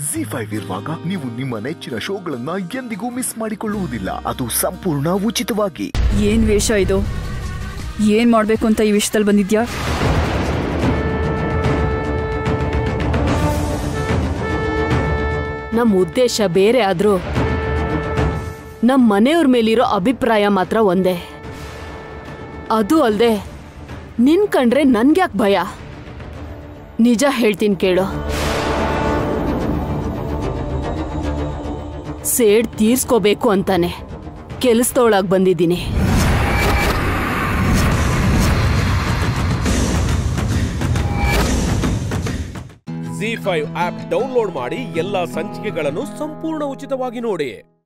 G five ಇರುವಾಗ ನೀವು ನಿಮ್ಮ ನೆಚ್ಚಿನ ಶೋಗಳನ್ನ ಎಂದಿಗೂ ಮಿಸ್ ಮಾಡಿಕೊಳ್ಳುವುದಿಲ್ಲ ಅದು ಸಂಪೂರ್ಣ ಉಚಿತವಾಗಿ ಏನ್ ವೇಷ ಇದು ಏನ್ ಮಾಡ್ಬೇಕು ಅಂತ ಈ ವಿಷಯದಲ್ಲಿ ಬಂದಿದ್ಯಾ ನಮ್ಮ ಉದ್ದೇಶ ಬೇರೆ ಆದ್ರೂ ನಮ್ಮ ಮನೆಯವ್ರ ಮೇಲಿರೋ ಅಭಿಪ್ರಾಯ ಮಾತ್ರ ಒಂದೇ ಅದು ಅಲ್ದೆ ನಿನ್ ಕಂಡ್ರೆ ನನ್ಗ್ಯಾಕ್ ಭಯ ನಿಜ ಹೇಳ್ತೀನಿ ಕೇಳು ಸೇಡ್ ತೀರ್ಸ್ಕೋಬೇಕು ಅಂತಾನೆ ಕೆಲಸದೊಳಗ್ ಬಂದಿದ್ದೀನಿ ಜಿ ಫೈವ್ ಆಪ್ ಡೌನ್ಲೋಡ್ ಮಾಡಿ ಎಲ್ಲಾ ಸಂಚಿಕೆಗಳನ್ನು ಸಂಪೂರ್ಣ ಉಚಿತವಾಗಿ ನೋಡಿ